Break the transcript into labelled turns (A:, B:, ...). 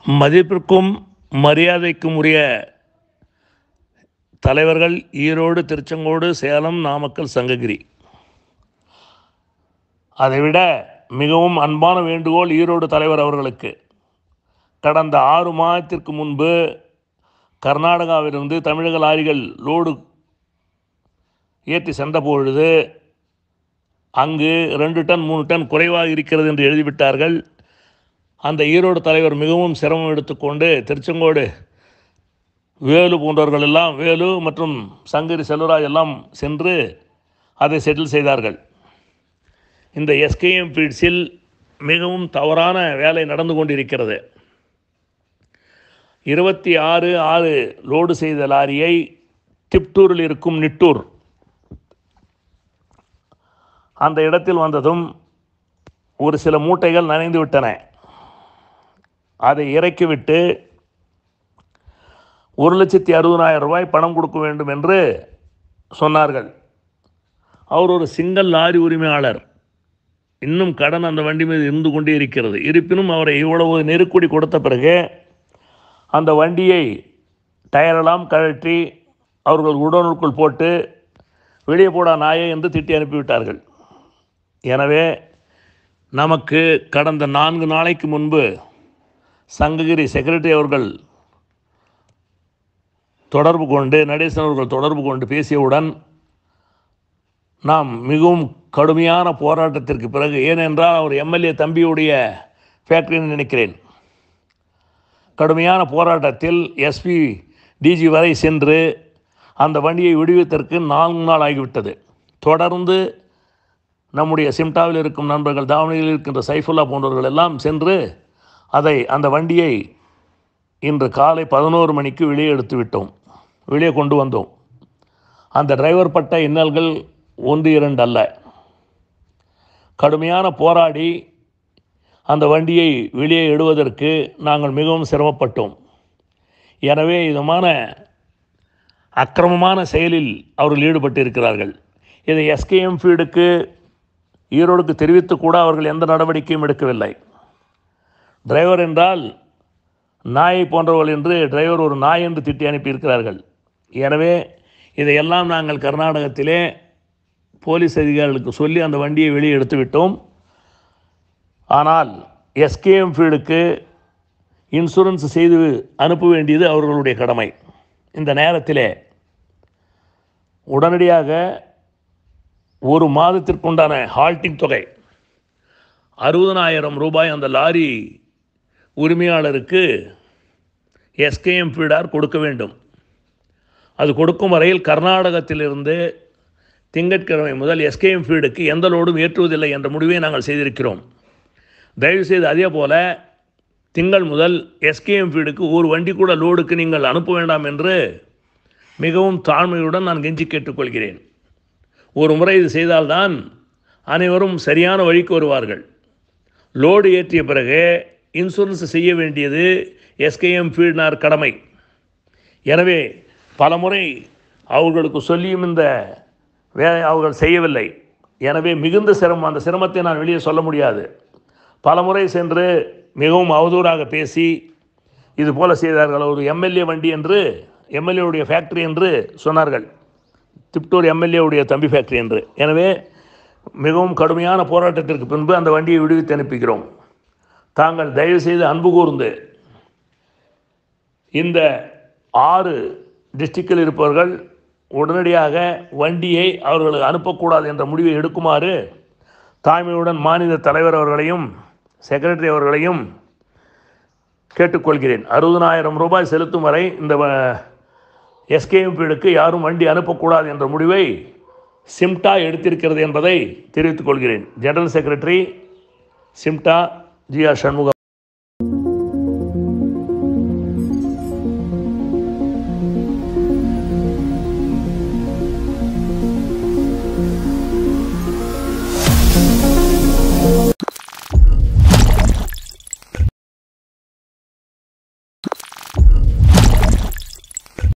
A: மதிப்பிற்கும் மரியாதைக்கும் உரிய தலைவர்கள் ஈரோடு திருச்செங்கோடு சேலம் நாமக்கல் சங்ககிரி அதைவிட மிகவும் அன்பான வேண்டுகோள் ஈரோடு தலைவர் அவர்களுக்கு கடந்த ஆறு மாதத்திற்கு முன்பு கர்நாடகாவிலிருந்து தமிழக லாரிகள் லோடு ஏற்றி சென்ற பொழுது அங்கு ரெண்டு டன் மூணு டன் குறைவாக இருக்கிறது என்று எழுதிவிட்டார்கள் அந்த ஈரோடு தலைவர் மிகவும் சிரமம் எடுத்துக்கொண்டு திருச்செங்கோடு வேலு போன்றவர்கள் எல்லாம் வேலு மற்றும் சங்கரி செல்வராஜ் எல்லாம் சென்று அதை செட்டில் செய்தார்கள் இந்த எஸ்கேஎம் ஃபீட்ஸில் மிகவும் தவறான வேலை நடந்து கொண்டிருக்கிறது இருபத்தி ஆறு ஆறு லோடு செய்த லாரியை டிப்டூரில் இருக்கும் நிட்டூர் அந்த இடத்தில் வந்ததும் ஒரு சில மூட்டைகள் நனைந்து விட்டன அதை இறக்கிவிட்டு ஒரு லட்சத்தி அறுபதாயிரம் ரூபாய் பணம் கொடுக்க வேண்டும் என்று சொன்னார்கள் அவர் ஒரு சிங்கிள் லாரி உரிமையாளர் இன்னும் கடன் அந்த வண்டி மீது இருந்து கொண்டே இருக்கிறது இருப்பினும் அவரை இவ்வளவு நெருக்கடி கொடுத்த பிறகு அந்த வண்டியை டயரெல்லாம் கழற்றி அவர்கள் உடனுக்குள் போட்டு வெளியே போடா நாயே என்று திட்டி அனுப்பிவிட்டார்கள் எனவே நமக்கு கடந்த நான்கு நாளைக்கு முன்பு சங்ககிரி செக்ரட்டரி அவர்கள் தொடர்பு கொண்டு நடேசன் அவர்கள் தொடர்பு கொண்டு பேசியவுடன் நாம் மிகவும் கடுமையான போராட்டத்திற்கு பிறகு ஏனென்றால் அவர் எம்எல்ஏ தம்பியுடைய ஃபேக்டரின்னு நினைக்கிறேன் கடுமையான போராட்டத்தில் எஸ்பி டிஜி வரை சென்று அந்த வண்டியை விடுவித்தற்கு நான்கு நாள் ஆகிவிட்டது தொடர்ந்து நம்முடைய சிம்டாவில் இருக்கும் நண்பர்கள் தாவணியில் இருக்கின்ற சைஃபுல்லா போன்றவர்கள் எல்லாம் சென்று அதை அந்த வண்டியை இன்று காலை பதினோரு மணிக்கு வெளியே எடுத்து விட்டோம் வெளியே கொண்டு வந்தோம் அந்த டிரைவர் பட்ட இன்னல்கள் ஒன்று இரண்டு அல்ல கடுமையான போராடி அந்த வண்டியை வெளியே எடுவதற்கு நாங்கள் மிகவும் சிரமப்பட்டோம் எனவே இதுமான அக்கிரமமான செயலில் அவர்கள் ஈடுபட்டு இருக்கிறார்கள் இதை எஸ்கேஎம் ஃபீடுக்கு ஈரோடுக்கு தெரிவித்து கூட அவர்கள் எந்த நடவடிக்கையும் எடுக்கவில்லை டிரைவர் என்றால் நாயை போன்றவர்கள் என்று டிரைவர் ஒரு நாய் என்று திட்டி அனுப்பியிருக்கிறார்கள் எனவே இதையெல்லாம் நாங்கள் கர்நாடகத்திலே போலீஸ் அதிகாரிகளுக்கு சொல்லி அந்த வண்டியை வெளியே எடுத்து விட்டோம் ஆனால் எஸ்கேஎம் ஃபீல்டுக்கு இன்சூரன்ஸ் செய்து அனுப்ப வேண்டியது அவர்களுடைய கடமை இந்த நேரத்திலே உடனடியாக ஒரு மாதத்திற்குண்டான ஹால்ட்டிங் தொகை அறுபதனாயிரம் ரூபாய் அந்த லாரி உரிமையாளருக்கு எஸ்கேஎம் ஃபீடார் கொடுக்க வேண்டும் அது கொடுக்கும் வரையில் கர்நாடகத்திலிருந்து திங்கட்கிழமை முதல் எஸ்கேஎம் ஃபீடுக்கு எந்த லோடும் ஏற்றுவதில்லை என்ற முடிவை நாங்கள் செய்திருக்கிறோம் தயவுசெய்து அதே போல் திங்கள் முதல் எஸ்கேஎம் ஃபீடுக்கு ஒரு வண்டி கூட லோடுக்கு நீங்கள் அனுப்ப வேண்டாம் என்று மிகவும் தாழ்மையுடன் நான் கெஞ்சி கேட்டுக்கொள்கிறேன் ஒரு முறை இது செய்தால்தான் அனைவரும் சரியான வழிக்கு வருவார்கள் லோடு ஏற்றிய பிறகு இன்சூரன்ஸ் செய்ய வேண்டியது எஸ்கேஎம் ஃபீல்டினார் கடமை எனவே பலமுறை அவர்களுக்கு சொல்லியும் இந்த வே அவர்கள் செய்யவில்லை எனவே மிகுந்த சிரமம் அந்த சிரமத்தை நான் வெளியே சொல்ல முடியாது பலமுறை சென்று மிகவும் அவதூறாக பேசி இது போல செய்தார்கள் ஒரு எம்எல்ஏ வண்டி என்று எம்எல்ஏவுடைய ஃபேக்ட்ரி என்று சொன்னார்கள் திப்டூர் எம்எல்ஏவுடைய தம்பி ஃபேக்ட்ரி என்று எனவே மிகவும் கடுமையான போராட்டத்திற்கு பின்பு அந்த வண்டியை விடுவித்து அனுப்புகிறோம் தாங்கள் தயவுசெய்து அன்பு கூர்ந்து இந்த ஆறு டிஸ்ட்ரிக்டில் இருப்பவர்கள் உடனடியாக வண்டியை அவர்களுக்கு அனுப்பக்கூடாது என்ற முடிவை எடுக்குமாறு தாய்மையுடன் மாநில தலைவர் அவர்களையும் செக்ரட்டரி அவர்களையும் கேட்டுக்கொள்கிறேன் அறுபதனாயிரம் ரூபாய் செலுத்தும் வரை இந்த எஸ்கேஎம்பிடுக்கு யாரும் வண்டி அனுப்பக்கூடாது என்ற முடிவை சிம்டா எடுத்திருக்கிறது என்பதை தெரிவித்துக் கொள்கிறேன் ஜெனரல் செக்ரட்டரி சிம்டா ஜி ஆர் சண்முகம்